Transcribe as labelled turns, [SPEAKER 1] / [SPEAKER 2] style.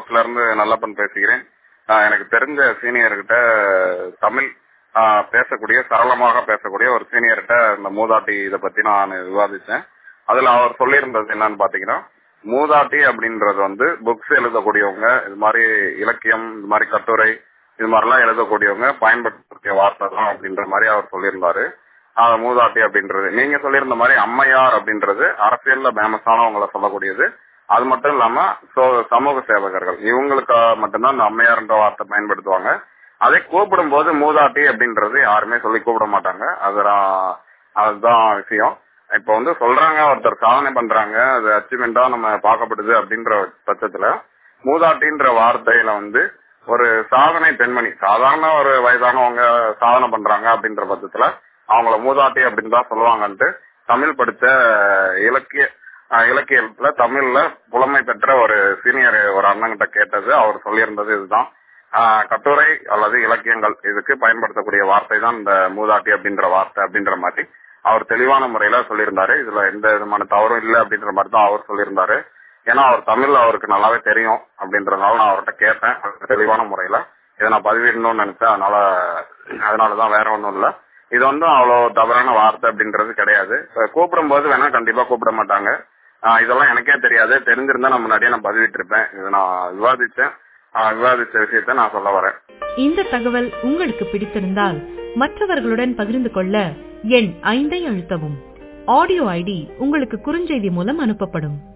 [SPEAKER 1] பஸ்ல இருந்து நல்லப்பன் பேசுகிறேன் ஆஹ் எனக்கு தெரிஞ்ச சீனியர்கிட்ட தமிழ் ஆஹ் பேசக்கூடிய சரளமாக பேசக்கூடிய ஒரு சீனியர்கிட்ட இந்த மூதாட்டி இதை பத்தி நான் விவாதிச்சேன் அதுல அவர் சொல்லியிருந்தது என்னன்னு பாத்தீங்கன்னா மூதாட்டி அப்படின்றது வந்து புக்ஸ் எழுதக்கூடியவங்க இது மாதிரி இலக்கியம் இது மாதிரி கட்டுரை இது மாதிரிலாம் எழுதக்கூடியவங்க பயன்படுத்தக்கூடிய வார்த்தை தான் அப்படின்ற மாதிரி அவர் சொல்லியிருந்தாரு ஆஹ் மூதாட்டி அப்படின்றது நீங்க சொல்லியிருந்த மாதிரி அம்மையார் அப்படின்றது அரசியல்ல ஃபேமஸானவங்களை சொல்லக்கூடியது அது மட்டும் இல்லாம சோ- சமூக சேவகர்கள் இவங்களுக்கு மட்டும்தான் இந்த அம்மையார்ன்ற வார்த்தை பயன்படுத்துவாங்க அதை கூப்பிடும் போது மூதாட்டி அப்படின்றது யாருமே சொல்லி கூப்பிட மாட்டாங்க அதுதான் அதுதான் விஷயம் இப்ப வந்து சொல்றாங்க ஒருத்தர் சாதனை பண்றாங்க அது அச்சீவ்மெண்டா நம்ம பார்க்கப்படுது அப்படின்ற பட்சத்துல மூதாட்டின்ற வார்த்தையில வந்து ஒரு சாதனை பெண்மணி சாதாரண ஒரு வயதானவங்க சாதனை பண்றாங்க அப்படின்ற பட்சத்துல அவங்கள மூதாட்டி அப்படின்னு தான் சொல்லுவாங்கன்ட்டு தமிழ் படிச்ச இலக்கிய அஹ், இலக்கியத்துல தமிழ்ல புலமை பெற்ற ஒரு சீனியர் ஒரு அண்ணன்கிட்ட கேட்டது அவர் சொல்லியிருந்தது இதுதான் ஆஹ், கட்டுரை அல்லது இலக்கியங்கள் இதுக்கு பயன்படுத்தக்கூடிய வார்த்தை தான் இந்த மூதாட்டி அப்படின்ற வார்த்தை அப்படின்ற மாதிரி அவர் தெளிவான முறையில சொல்லியிருந்தாரு இதுல எந்த விதமான தவறும் இல்லை அப்படின்ற மாதிரி தான் அவர் சொல்லியிருந்தாரு ஏன்னா அவர் தமிழ் அவருக்கு நல்லாவே தெரியும் அப்படின்றதுனால நான் அவர்கிட்ட கேட்டேன் அவர் தெளிவான முறையில இதை நான் பதிவிடணும்னு நினைச்சேன் அதனால அதனாலதான் வேற ஒண்ணும் இல்ல இது வந்து அவ்வளவு தவறான வார்த்தை அப்படின்றது கிடையாது கூப்பிடும் போது வேணா கண்டிப்பா கூப்பிட மாட்டாங்க ஆஹ் இதெல்லாம் எனக்கே தெரியாது தெரிஞ்சிருந்தா நான் முன்னாடியே நான் பதிவிட்டு இருப்பேன் இதை நான் விவாதிச்சேன் ஆஹ் விவாதிச்ச விஷயத்த நான் சொல்ல வரேன்
[SPEAKER 2] இந்த தகவல் உங்களுக்கு பிடித்திருந்தால் மற்றவர்களுடன் பகிர்ந்து கொள்ள எண் ஐந்தை அழுத்தவும் ஆடியோ ஐடி உங்களுக்கு குறுஞ்செய்தி மூலம் அனுப்பப்படும்